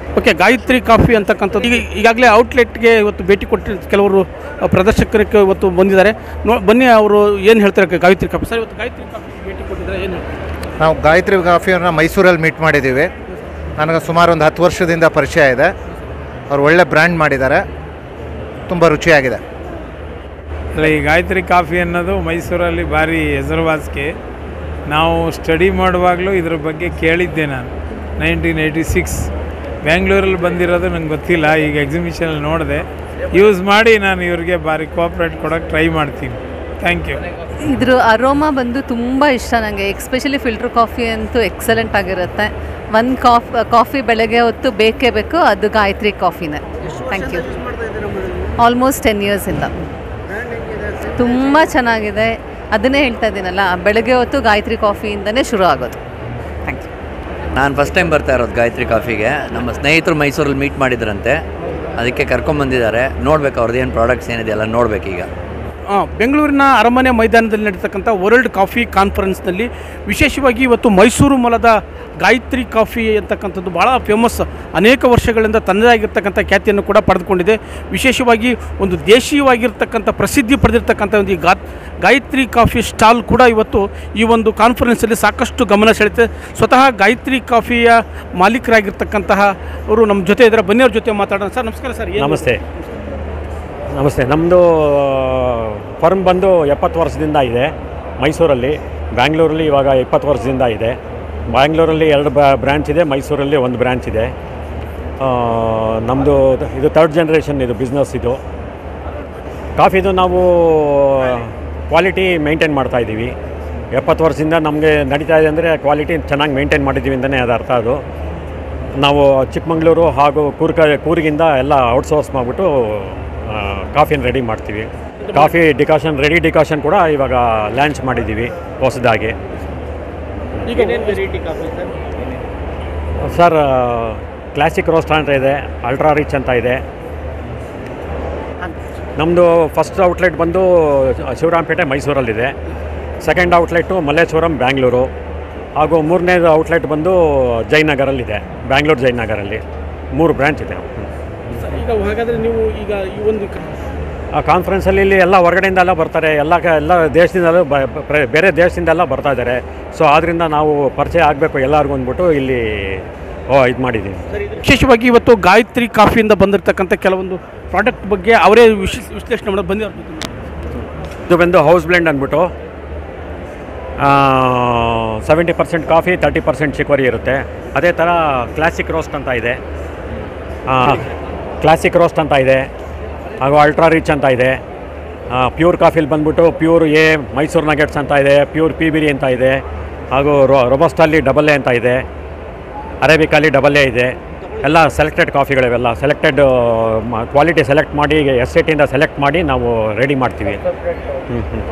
okay Gayatri coffee ಅಂತಕ್ಕಂಥದ್ದು ಈಗ ಈಗಾಗಲೇ ಔಟ್ಲೆಟ್ಗೆ ಇವತ್ತು ಭೇಟಿ ಕೊಟ್ಟು ಕೆಲವರು ಆ, ಪ್ರದರ್ಶಕರಿಗೆ ಇವತ್ತು ಬಂದಿದ್ದಾರೆ ನೋ ಬನ್ನಿ ಅವರು ಏನು ಹೇಳ್ತಾರೆ ಗಾಯತ್ರಿ ಕಾಫಿ ಸರ್ ಇವತ್ತು ಗಾಯತ್ರಿ ಕಾಫಿ ಭೇಟಿ ಕೊಟ್ಟಿದ್ದಾರೆ ಏನು ಹೇಳ್ತಾರೆ ನಾವು ಗಾಯತ್ರಿ ಕಾಫಿಯನ್ನು ಮೈಸೂರಲ್ಲಿ ಮೀಟ್ ಮಾಡಿದ್ದೀವಿ ನನಗೆ ಸುಮಾರು ಒಂದು ಹತ್ತು ವರ್ಷದಿಂದ ಪರಿಚಯ ಇದೆ ಅವ್ರು ಒಳ್ಳೆ ಬ್ರ್ಯಾಂಡ್ ಮಾಡಿದ್ದಾರೆ ತುಂಬ ರುಚಿಯಾಗಿದೆ ಅಲ್ಲ ಈ ಗಾಯತ್ರಿ ಕಾಫಿ ಅನ್ನೋದು ಮೈಸೂರಲ್ಲಿ ಭಾರಿ ಹೆಸರುವಾಸಿಗೆ ನಾವು ಸ್ಟಡಿ ಮಾಡುವಾಗಲೂ ಇದ್ರ ಬಗ್ಗೆ ಕೇಳಿದ್ದೆ ನಾನು ನೈನ್ಟೀನ್ ಏಯ್ಟಿ ಸಿಕ್ಸ್ ಬ್ಯಾಂಗ್ಳೂರಲ್ಲಿ ಬಂದಿರೋದು ನಂಗೆ ಗೊತ್ತಿಲ್ಲ ಈಗ ಎಕ್ಸಿಬಿಷನಲ್ಲಿ ನೋಡಿದೆ ಯೂಸ್ ಮಾಡಿ ನಾನು ಇವ್ರಿಗೆ ಭಾರಿ ಕೋಆಪ್ರೇಟ್ ಕೊಡೋಕ್ಕೆ ಟ್ರೈ ಮಾಡ್ತೀನಿ ಥ್ಯಾಂಕ್ ಯು ಇದ್ರ ಅರೋಮಾ ಬಂದು ತುಂಬ ಇಷ್ಟ ನನಗೆ ಎಕ್ಸ್ಪೆಷಲಿ ಫಿಲ್ಟರ್ ಕಾಫಿ ಅಂತೂ ಎಕ್ಸಲೆಂಟ್ ಆಗಿರುತ್ತೆ ಒಂದು ಕಾಫ್ ಕಾಫಿ ಬೆಳಗ್ಗೆ ಹೊತ್ತು ಬೇಕೇ ಬೇಕು ಅದು ಗಾಯತ್ರಿ ಕಾಫಿನೇ ಥ್ಯಾಂಕ್ ಯು ಆಲ್ಮೋಸ್ಟ್ ಟೆನ್ ಇಯರ್ಸಿಂದ ತುಂಬ ಚೆನ್ನಾಗಿದೆ ಅದನ್ನೇ ಹೇಳ್ತಾ ಇದ್ದೀನಲ್ಲ ಬೆಳಗ್ಗೆ ಹೊತ್ತು ಗಾಯತ್ರಿ ಕಾಫಿಯಿಂದನೇ ಶುರು ಆಗೋದು ಥ್ಯಾಂಕ್ ಯು ನಾನು ಫಸ್ಟ್ ಟೈಮ್ ಬರ್ತಾ ಇರೋದು ಗಾಯತ್ರಿ ಕಾಫಿಗೆ ನಮ್ಮ ಸ್ನೇಹಿತರು ಮೈಸೂರಲ್ಲಿ ಮೀಟ್ ಮಾಡಿದ್ರಂತೆ ಅದಕ್ಕೆ ಕರ್ಕೊಂಬಂದಿದ್ದಾರೆ ನೋಡ್ಬೇಕು ಅವ್ರದ್ದು ಏನು ಪ್ರಾಡಕ್ಟ್ಸ್ ಏನಿದೆ ಎಲ್ಲ ನೋಡ್ಬೇಕೀಗ ಆ, ಬೆಂಗಳೂರಿನ ಅರಮನೆ ಮೈದಾನದಲ್ಲಿ ನಡೀತಕ್ಕಂಥ ವರ್ಲ್ಡ್ ಕಾಫಿ ಕಾನ್ಫರೆನ್ಸ್ನಲ್ಲಿ ವಿಶೇಷವಾಗಿ ಇವತ್ತು ಮೈಸೂರು ಮೂಲದ ಗಾಯತ್ರಿ ಕಾಫಿ ಅಂತಕ್ಕಂಥದ್ದು ಭಾಳ ಫೇಮಸ್ ಅನೇಕ ವರ್ಷಗಳಿಂದ ತನ್ನದೇ ಆಗಿರ್ತಕ್ಕಂಥ ಖ್ಯಾತಿಯನ್ನು ಕೂಡ ಪಡೆದುಕೊಂಡಿದೆ ವಿಶೇಷವಾಗಿ ಒಂದು ದೇಶೀಯವಾಗಿರ್ತಕ್ಕಂಥ ಪ್ರಸಿದ್ಧಿ ಪಡೆದಿರ್ತಕ್ಕಂಥ ಒಂದು ಈ ಗಾ ಗಾಯತ್ರಿ ಕಾಫಿ ಸ್ಟಾಲ್ ಕೂಡ ಇವತ್ತು ಈ ಒಂದು ಕಾನ್ಫರೆನ್ಸಲ್ಲಿ ಸಾಕಷ್ಟು ಗಮನ ಸೆಳೆಯುತ್ತೆ ಸ್ವತಃ ಗಾಯತ್ರಿ ಕಾಫಿಯ ಮಾಲೀಕರಾಗಿರ್ತಕ್ಕಂತಹ ಅವರು ನಮ್ಮ ಜೊತೆ ಇದ್ದಾರೆ ಬನ್ನಿ ಅವ್ರ ಜೊತೆ ಮಾತಾಡೋಣ ಸರ್ ನಮಸ್ಕಾರ ಸರ್ ಏನು- ನಮಸ್ತೆ ನಮಸ್ತೆ ನಮ್ಮದು ಫರ್ಮ್ ಬಂದು ಎಪ್ಪತ್ತು ವರ್ಷದಿಂದ ಇದೆ ಮೈಸೂರಲ್ಲಿ ಬ್ಯಾಂಗ್ಳೂರಲ್ಲಿ ಇವಾಗ ಇಪ್ಪತ್ತು ವರ್ಷದಿಂದ ಇದೆ ಬ್ಯಾಂಗ್ಳೂರಲ್ಲಿ ಎರಡು ಬ್ರ್ಯಾಂಚ್ ಇದೆ ಮೈಸೂರಲ್ಲಿ ಒಂದು ಬ್ರ್ಯಾಂಚ್ ಇದೆ ನಮ್ಮದು ಇದು ತರ್ಡ್ ಜನ್ರೇಷನ್ ಇದು ಬಿಸ್ನೆಸ್ ಇದು ಕಾಫಿದು ನಾವು ಕ್ವಾಲಿಟಿ ಮೇಂಟೈನ್ ಮಾಡ್ತಾ ಇದ್ದೀವಿ ಎಪ್ಪತ್ತು ವರ್ಷದಿಂದ ನಮಗೆ ನಡೀತಾ ಇದೆ ಅಂದರೆ ಕ್ವಾಲಿಟಿ ಚೆನ್ನಾಗಿ ಮೇಂಟೈನ್ ಮಾಡಿದ್ದೀವಿ ಅಂತಲೇ ಅದು ಅರ್ಥ ಅದು ನಾವು ಚಿಕ್ಕಮಂಗ್ಳೂರು ಹಾಗೂ ಕೂರ್ಕ ಕೂರ್ಗಿಂದ ಎಲ್ಲ ಔಟ್ಸೋರ್ಸ್ ಮಾಡಿಬಿಟ್ಟು ಕಾಫಿನ ರೆಡಿ ಮಾಡ್ತೀವಿ ಕಾಫಿ ಡಿಕಾಷನ್ ರೆಡಿ ಡಿಕಾಷನ್ ಕೂಡ ಇವಾಗ ಲಾಂಚ್ ಮಾಡಿದ್ದೀವಿ ಹೊಸದಾಗಿ ಈಗ variety coffee sir sir classic roast ಅಂತ ಇದೆ ಅಲ್ಟ್ರಾ ರಿಚ್ ಅಂತ ಇದೆ ನಮ್ಮದು ಫಸ್ಟ್ ಔಟ್ಲೆಟ್ ಬಂದು ಶಿವರಾಂಪೇಟೆ ಮೈಸೂರಲ್ಲಿದೆ ಸೆಕೆಂಡ್ ಔಟ್ಲೆಟ್ಟು ಮಲ್ಲೇಶ್ವರಂ ಬ್ಯಾಂಗ್ಳೂರು ಹಾಗೂ ಮೂರನೇದು ಔಟ್ಲೆಟ್ ಬಂದು ಜಯನಗರಲ್ಲಿದೆ ಬ್ಯಾಂಗ್ಳೂರು ಜಯನಗರಲ್ಲಿ ಮೂರು ಬ್ರ್ಯಾಂಚ್ ಇದೆ ಈಗ ಹಾಗಾದರೆ ನೀವು ಈಗ ಈ ಒಂದು ಆ ಕಾನ್ಫರೆನ್ಸಲ್ಲಿ ಇಲ್ಲಿ ಎಲ್ಲ ಹೊರಗಡೆಯಿಂದ ಎಲ್ಲ ಬರ್ತಾರೆ ಎಲ್ಲ ಕ- ಎಲ್ಲ ದೇಶದಿಂದಲೂ ಬ- ಬ- ಪ್ರ- ಬೇರೆ ದೇಶದಿಂದೆಲ್ಲ ಬರ್ತಾ ಇದ್ದಾರೆ ಸೊ ಆದ್ದರಿಂದ ನಾವು ಪರಿಚಯ ಆಗಬೇಕು ಎಲ್ಲರಿಗೂ ಅಂದ್ಬಿಟ್ಟು ಇಲ್ಲಿ ಓ ಇದು ಮಾಡಿದ್ದೀವಿ ವಿಶೇಷವಾಗಿ ಇವತ್ತು ಗಾಯತ್ರಿ ಕಾಫಿಯಿಂದ ಬಂದಿರತಕ್ಕಂಥ ಕೆಲವೊಂದು ಪ್ರಾಡಕ್ಟ್ ಬಗ್ಗೆ ಅವರೇ ವಿಶ್ ವಿಶ್ಲೇಷಣೆ ಮಾಡೋದು ಬಂದಿರೋ ಇದು ಬಂದು ಹೌಸ್ ಬ್ಲೆಂಡ್ ಅಂದ್ಬಿಟ್ಟು seventy percent coffee thirty percent chicory ಇರುತ್ತೆ ಅದೇ ಥರ ಕ್ಲಾಸಿಕ್ ರೋಸ್ಟ್ ಅಂತ ಇದೆ ಕ್ಲಾಸಿಕ್ ರೋಸ್ಟ್ ಅಂತ ಇದೆ ಹಾಗೂ ಅಲ್ಟ್ರಾ ರಿಚ್ ಅಂತ ಇದೆ ಪ್ಯೂರ್ ಕಾಫಿಲಿ ಬಂದ್ಬಿಟ್ಟು ಪ್ಯೂರ್ ಎ ಮೈಸೂರು ನಗೆಟ್ಸ್ ಅಂತ ಇದೆ ಪ್ಯೂರ್ ಪಿ ಬಿರಿ ಅಂತ ಇದೆ ಹಾಗೂ ರೊ ರೊಬಸ್ಟಲ್ಲಿ ಡಬಲ್ ಎ ಅಂತ ಇದೆ ಅರೇಬಿಕಲ್ಲಿ ಡಬಲ್ ಎ ಇದೆ ಎಲ್ಲ ಸೆಲೆಕ್ಟೆಡ್ ಕಾಫಿಗಳಿವೆಲ್ಲ ಸೆಲೆಕ್ಟೆಡ್ ಕ್ವಾಲಿಟಿ ಸೆಲೆಕ್ಟ್ ಮಾಡಿ ಎಸ್ ಟಿಯಿಂದ ಸೆಲೆಕ್ಟ್ ಮಾಡಿ ನಾವು ರೆಡಿ ಮಾಡ್ತೀವಿ ಹ್ಞೂ ಹ್ಞೂ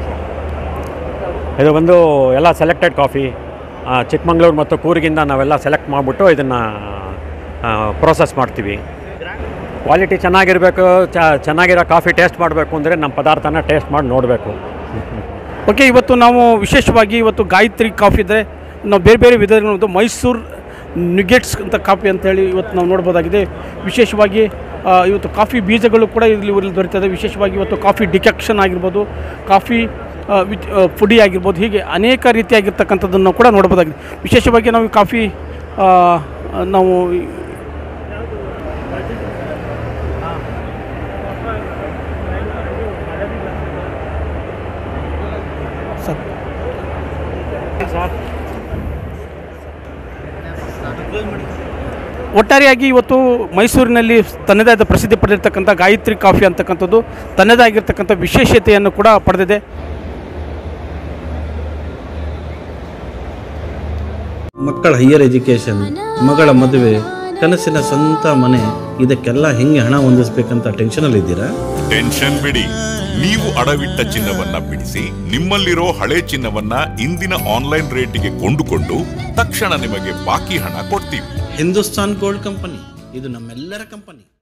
ಇದು ಬಂದು ಎಲ್ಲ ಸೆಲೆಕ್ಟೆಡ್ ಕಾಫಿ ಚಿಕ್ಕಮಂಗ್ಳೂರು ಮತ್ತು ಕೂರ್ಗಿಂದ ನಾವೆಲ್ಲ ಸೆಲೆಕ್ಟ್ ಮಾಡಿಬಿಟ್ಟು ಇದನ್ನು ಪ್ರೋಸೆಸ್ ಮಾಡ್ತೀವಿ ಕ್ವಾಲಿಟಿ ಚೆನ್ನಾಗಿರಬೇಕು ಚ ಚೆನ್ನಾಗಿರೋ ಕಾಫಿ ಟೇಸ್ಟ್ ಮಾಡಬೇಕು ಅಂದರೆ ನಮ್ಮ ಪದಾರ್ಥನ ಟೇಸ್ಟ್ ಮಾಡಿ ನೋಡಬೇಕು ಓಕೆ ಇವತ್ತು ನಾವು ವಿಶೇಷವಾಗಿ ಇವತ್ತು ಗಾಯತ್ರಿ ಕಾಫಿ ಇದ್ದರೆ ನಾವು ಬೇರೆ ಬೇರೆ ವಿಧಗಳದ್ದು ಮೈಸೂರು ನ್ಯುಗೆಟ್ಸ್ ಅಂತ ಕಾಫಿ ಅಂತೇಳಿ ಇವತ್ತು ನಾವು ನೋಡ್ಬೋದಾಗಿದೆ ವಿಶೇಷವಾಗಿ ಆ, ಇವತ್ತು ಕಾಫಿ ಬೀಜಗಳು ಕೂಡ ಇಲ್ಲಿ ಊರಲ್ಲಿ ದೊರೀತದೆ ವಿಶೇಷವಾಗಿ ಇವತ್ತು ಕಾಫಿ ಡಿಕಾಕ್ಷನ್ ಆಗಿರ್ಬೋದು ಕಾಫಿ ಆ, ವಿತ್ ಆ, ಪುಡಿ ಆಗಿರ್ಬೋದು ಹೀಗೆ ಅನೇಕ ರೀತಿಯಾಗಿರ್ತಕ್ಕಂಥದ್ದನ್ನು ಕೂಡ ನೋಡ್ಬೋದಾಗಿದೆ ವಿಶೇಷವಾಗಿ ನಾವು ಈ ಕಾಫಿ ಆ, ನಾವು ಒಟ್ಟಾರೆಯಾಗಿ ಇವತ್ತು ಮೈಸೂರಿನಲ್ಲಿ ತನ್ನದೇ ಆದ ಪ್ರಸಿದ್ಧಿ ಪಡೆದಿರ್ತಕ್ಕಂಥ ಗಾಯತ್ರಿ ಕಾಫಿ ಅಂತಕ್ಕಂಥದ್ದು ತನ್ನದೇ ಆಗಿರ್ತಕ್ಕಂಥ ವಿಶೇಷತೆಯನ್ನು ಕೂಡ ಪಡೆದಿದೆ ಮಕ್ಕಳ ಹೈಯರ್ ಎಜುಕೇಷನ್ ಮಗಳ ಮದುವೆ ಕನಸಿನ ಸ್ವಂತ ಮನೆ ಇದಕ್ಕೆಲ್ಲ ಹೆಂಗೆ ಹಣ ಹೊಂದಿಸ್ಬೇಕಂತ ಟೆನ್ಷನಲ್ಲಿದ್ದೀರಾ ಟೆನ್ಷನ್ ಬಿಡಿ ನೀವು ಅಡವಿಟ್ಟ ಚಿನ್ನವನ್ನ ಬಿಡಿಸಿ ನಿಮ್ಮಲ್ಲಿರೋ ಹಳೆ ಚಿನ್ನವನ್ನ ಇಂದಿನ ಆನ್ಲೈನ್ ರೇಟಿಗೆ ಕೊಂಡುಕೊಂಡು ತಕ್ಷಣ ನಿಮಗೆ ಬಾಕಿ ಹಣ ಕೊಡ್ತೀವಿ ಹಿಂದೂಸ್ತಾನ್ ಗೋಲ್ಡ್ ಕಂಪನಿ ಇದು ನಮ್ಮೆಲ್ಲರ ಕಂಪನಿ